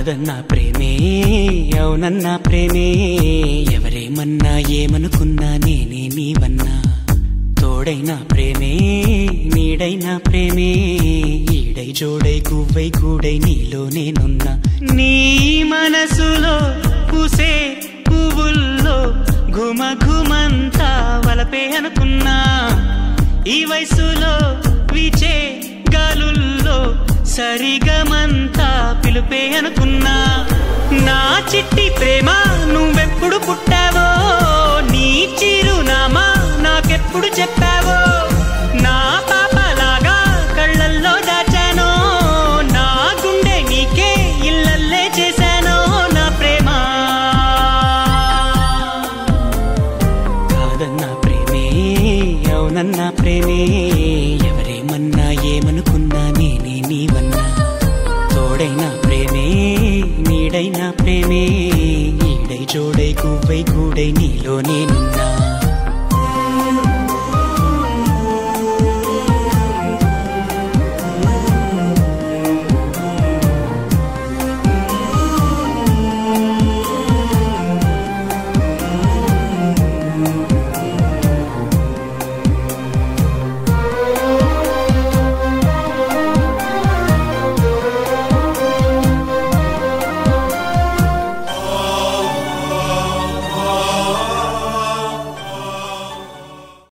కాదన్నా ప్రేమే అవునన్నా ప్రేమే ఎవరేమన్నా ఏమనుకున్నా నేనే నీవన్నా తోడైన ప్రేమే నీడైన ప్రేమే ఈడై జోడై గువ్వై గూడై నీలో నేనున్నా నీ మనసులో పూసే పువ్వుల్లో ఘుమ ఘుమంతా వలపే అనుకున్నా ఈ వయసులో విచే గాలుల్లో సరిగమంతా పిలుపే అనుకున్నా నా చిట్టి ప్రేమ నువ్వెప్పుడు పుట్టావో నీ చిరునామా నాకెప్పుడు చెప్పావో నా పాపలాగా కళ్ళల్లో దాచానో నా గుండె నీకే ఇల్లల్లే చేశానో నా ప్రేమ కాదన్నా ప్రేమే అవునన్నా ప్రేమే ఎవరేమన్నా ఏమనుకున్నా నేనే నీవన్నా తోడైన ప్రేమే నీడైన ప్రేమే ఈడై జోడై గువ్వై గూడై నీలో నేనున్నా